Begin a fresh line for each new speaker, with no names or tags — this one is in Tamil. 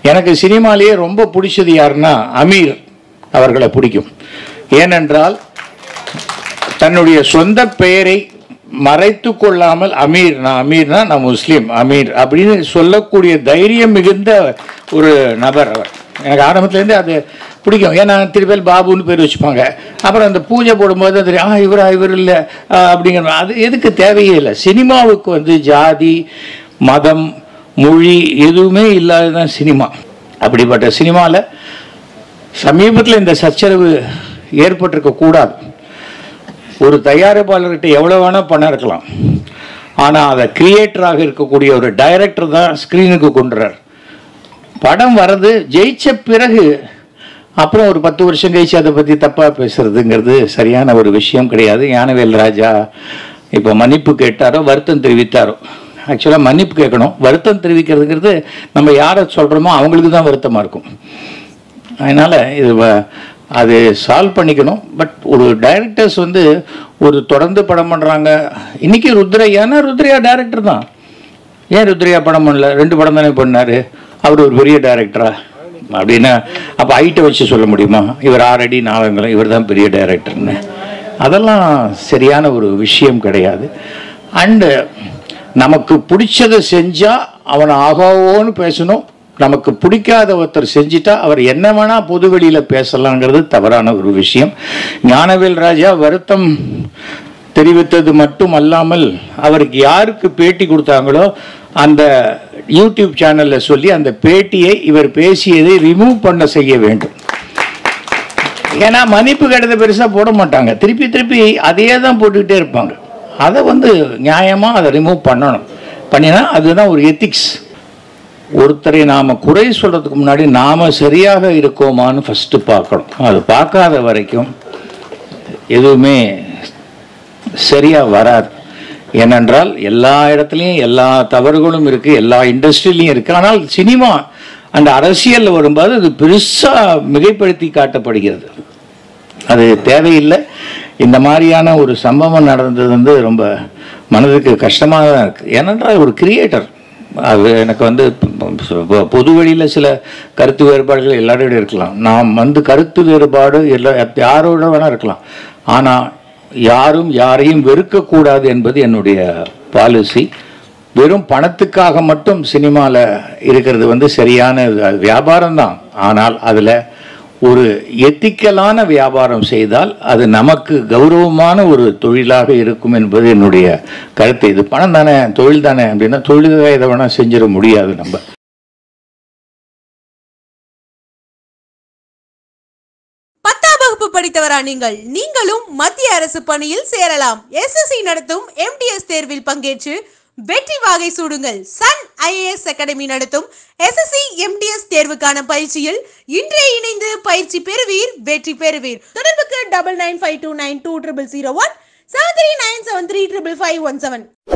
எனக்கு சினிமாலேயே ரொம்ப பிடிச்சது யாருன்னா அமீர் அவர்களை பிடிக்கும் ஏனென்றால் தன்னுடைய சொந்த பெயரை மறைத்து கொள்ளாமல் அமீர் நான் அமீர்னா நான் முஸ்லீம் அமீர் அப்படின்னு சொல்லக்கூடிய தைரியம் மிகுந்த ஒரு நபர் அவர் எனக்கு ஆரம்பத்துலேருந்தே அது பிடிக்கும் ஏன்னா திருப்பி பாபுன்னு பேர் வச்சுப்பாங்க அப்புறம் அந்த பூஜை போடும்போது அது ஆ இவரா இவர் இல்லை அப்படிங்கிற அது எதுக்கு தேவையே இல்லை சினிமாவுக்கு வந்து ஜாதி மதம் மொழி எதுவுமே இல்லாததான் சினிமா அப்படிப்பட்ட சினிமாவில் சமீபத்தில் இந்த சச்சரவு ஏற்பட்டிருக்க கூடாது ஒரு தயாரிப்பாளர்கிட்ட எவ்வளோ வேணால் பணம் இருக்கலாம் ஆனால் அதை கிரியேட்டராக இருக்கக்கூடிய ஒரு டைரக்டர் தான் ஸ்க்ரீனுக்கு கொண்டுறார் படம் வர்றது ஜெயிச்ச பிறகு அப்புறம் ஒரு பத்து வருஷம் கழிச்சு அதை பற்றி தப்பாக பேசுறதுங்கிறது சரியான ஒரு விஷயம் கிடையாது ஞானவேல் ராஜா இப்போ மன்னிப்பு கேட்டாரோ வருத்தம் தெரிவித்தாரோ ஆக்சுவலாக மன்னிப்பு கேட்கணும் வருத்தம் தெரிவிக்கிறதுங்கிறது நம்ம யாரை சொல்கிறோமோ அவங்களுக்கு தான் வருத்தமாக இருக்கும் அதனால் இது வ- அது சால்வ் பண்ணிக்கணும் பட் ஒரு டைரக்டர்ஸ் வந்து ஒரு தொடர்ந்து படம் பண்ணுறாங்க இன்னைக்கு ருத்ரையானா ருத்ரையா டைரக்டர் தான் ஏன் ருத்ரையா படம் பண்ணல ரெண்டு படம் தானே பண்ணார் அவர் ஒரு பெரிய டைரக்டரா அப்படின்னா அப்போ ஹைட்டை வச்சு சொல்ல முடியுமா இவர் ஆறடி நாவங்களும் இவர் தான் பெரிய டைரக்டர்னு அதெல்லாம் சரியான ஒரு விஷயம் கிடையாது அண்டு நமக்கு பிடிச்சதை செஞ்சால் அவனை ஆகாவோன்னு பேசணும் நமக்கு பிடிக்காத ஒருத்தர் செஞ்சிட்டா அவர் என்ன வேணா பொது வெளியில பேசலாங்கிறது தவறான ஒரு விஷயம் ஞானவேல் ராஜா வருத்தம் தெரிவித்தது மட்டும் அல்லாமல் அவருக்கு யாருக்கு பேட்டி கொடுத்தாங்களோ அந்த யூடியூப் சேனல்ல சொல்லி அந்த பேட்டியை இவர் பேசியதை ரிமூவ் பண்ண செய்ய வேண்டும் ஏன்னா மன்னிப்பு கடித பெருசாக போட மாட்டாங்க திருப்பி திருப்பி அதையே தான் போட்டுக்கிட்டே இருப்பாங்க அதை வந்து நியாயமாக அதை ரிமூவ் பண்ணணும் பண்ணினா அதுதான் ஒரு எத்திக்ஸ் ஒருத்தரை நாம் குறை சொல்கிறதுக்கு முன்னாடி நாம் சரியாக இருக்கோமான்னு ஃபஸ்ட்டு பார்க்கணும் அது பார்க்காத வரைக்கும் எதுவுமே சரியாக வராது ஏனென்றால் எல்லா இடத்துலையும் எல்லா தவறுகளும் இருக்குது எல்லா இண்டஸ்ட்ரியிலையும் இருக்குது ஆனால் சினிமா அந்த அரசியலில் வரும்போது அது பெருசாக மிகைப்படுத்தி காட்டப்படுகிறது அது தேவையில்லை இந்த மாதிரியான ஒரு சம்பவம் நடந்தது வந்து ரொம்ப மனதுக்கு கஷ்டமாக தான் இருக்குது ஏனென்றால் ஒரு கிரியேட்டர் அது எனக்கு வந்து பொ- பொது வழியில் சில கருத்து வேறுபாடுகள் எல்லாரோட இருக்கலாம் நாம் வந்து கருத்து வேறுபாடு எல்லா யாரோட வேணால் இருக்கலாம் ஆனால் யாரும் யாரையும் வெறுக்கக்கூடாது என்பது என்னுடைய பாலிசி வெறும் பணத்துக்காக மட்டும் சினிமாவில் இருக்கிறது வந்து சரியான வியாபாரம் தான் ஆனால் அதில் ஒரு எத்திக்கலான வியாபாரம் செய்தால் அது நமக்கு கௌரவமான ஒரு தொழிலாக இருக்கும் என்பது என்னுடைய கருத்து இது பணம் தானே தொழில் தானே அப்படின்னா தொழிலாக இதை வேணால் செஞ்சிட முடியாது நம்ம
பத்தாம் வகுப்பு படித்தவரா நீங்கள் நீங்களும் மத்திய அரசு பணியில் சேரலாம் எஸ்எஸ்சி நடத்தும் எம்டிஎஸ் தேர்வில் பங்கேற்று வெற்றி வாகை சூடுங்கள் சன் ஐஏஎஸ் அகாடமி நடத்தும் எஸ்எஸ்சி எம்டிஎஸ் தேர்வுக்கான பயிற்சியில் இன்றே இணைந்து பயிற்சி பெறுவீர் வெற்றி பெறுவீர் தொடர்புக்கு double nine five two nine two triple zero one seven three nine seven three triple five one seven